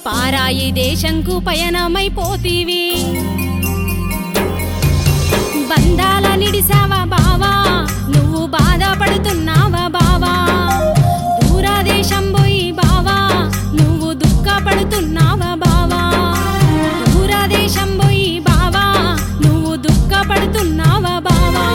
పారాయి దేశంకు పయనమైపోతీవి బంధాల నిడిసావా బావా నువ్వు బాధపడుతున్నావా బావా దూరదేశం పోయి బావా నువ్వు దుఃఖపడుతున్నావా బావా దూరదేశం పోయి బావా నువ్వు దుఃఖపడుతున్నావా బావా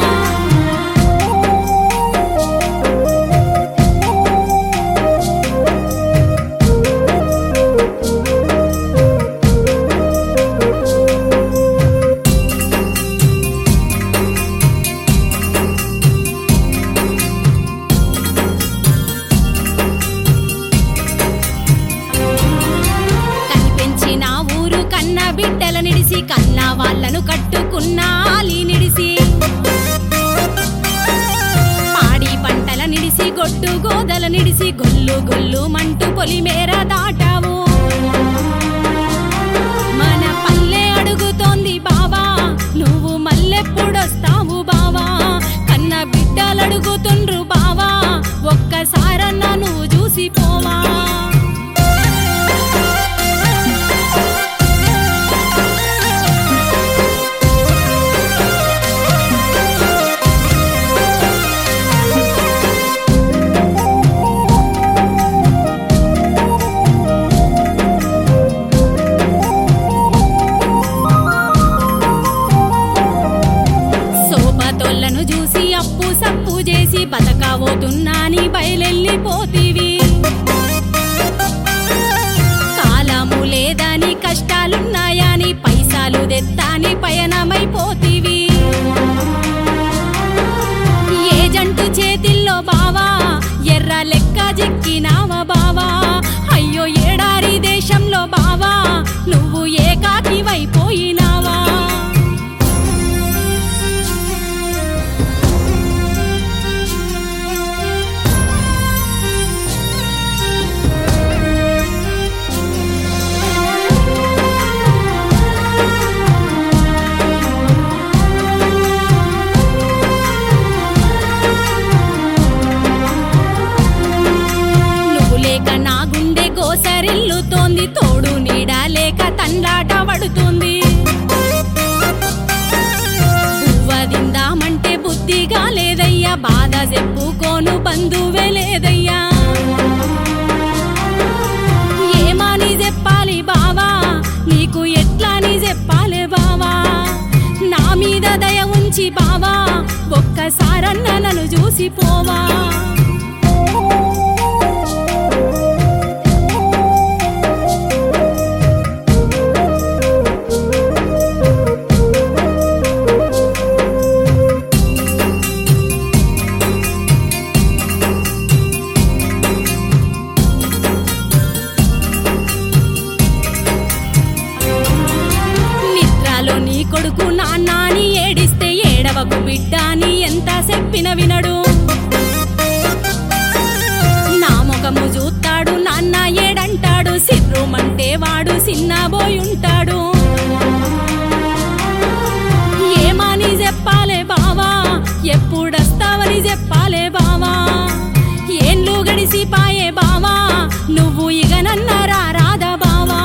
కనిపెంచిన ఊరు కన్న బిడ్డల నిడిసి కన్న వాళ్ళను కట్టుకున్నాలి నిడిసి పాడి పంటల నిడిసి గొడ్డు గోదల నిడిసి గొల్లు గొల్లు మంటూ పొలిమేర దాటావు మన పల్లె అడుగుతోంది బావా నువ్వు మల్లెప్పుడొస్తావు బావా కన్న బిడ్డలు అడుగుతుండ్రు బావా ఒక్కసారన్న నువ్వు చూసి పోవా సోపతోళ్లను చూసి అప్పు సప్పు చేసి బతకబోతున్నాని బయలెళ్ళిపోతీవి కాలము లేదని కష్టాలున్నాయని పైసాలు తెత్తాని పయనమైపోతీవి ఏ జంటు చేతిల్లో బావా ఎర్ర లెక్క జిక్కినావా బావా అయ్యో ఏడారి దేశంలో బావా నువ్వు ఏకాకివైపోయినావా నువ్వు లేక నా గుండె గోసరిల్లుతోంది తోడు నీడ లేక తండ్రాట పడుతుంది పువ్వదిందామంటే బుద్ధిగా లేదయ్యా బాధ చెప్పుకోను బంధువే లేదయ్యా ఏమని చెప్పాలి బావా నీకు ఎట్లాని చెప్పాలి బావా నా మీద దయ ఉంచి బావా ఒక్కసారన్న నన్ను చూసి పోవా నిద్రలో నీ కొడుకు నాన్నాని ఏడిస్తే ఏడవకు బిడ్డాని ఎంత చెప్పిన వినడు నా ముఖము చూస్తాడు నాన్న ఏడంటాడు సిర్రుమంటే వాడు సిన్నబోయుంటాడు ఏమని చెప్పాలే బావా ఎప్పుడొస్తావని చెప్పాలే బావా ఏండ్లు గడిసిపాయే బావా నువ్వు ఇక నన్నరా రాదా బావా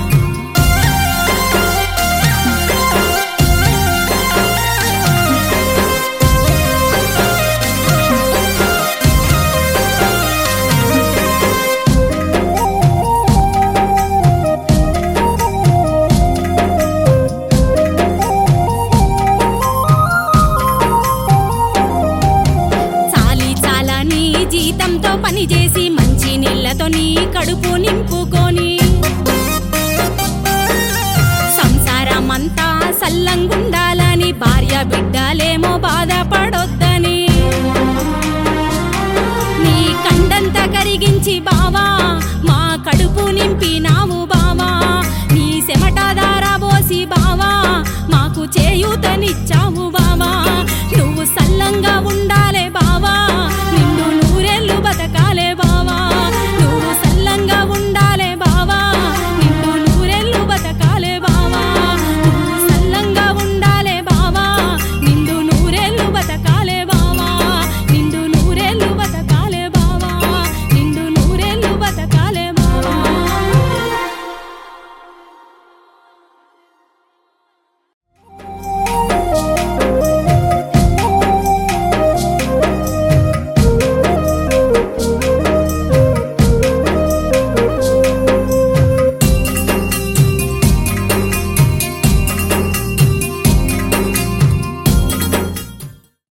చాలి చాలా నీ జీతంతో పని చేసి మంచి నీళ్లతో నీ కడుపు నింపుకొని సంసారమంతా సల్లంగుండాలని భార్య బిడ్డలేమో బాధపడొద్దని నీ కండంత కరిగించి బావా మా కడుపు నింపినావు బావా నీ చెమట దార పోసి బావా మాకు చేయూతనిచ్చావు బావా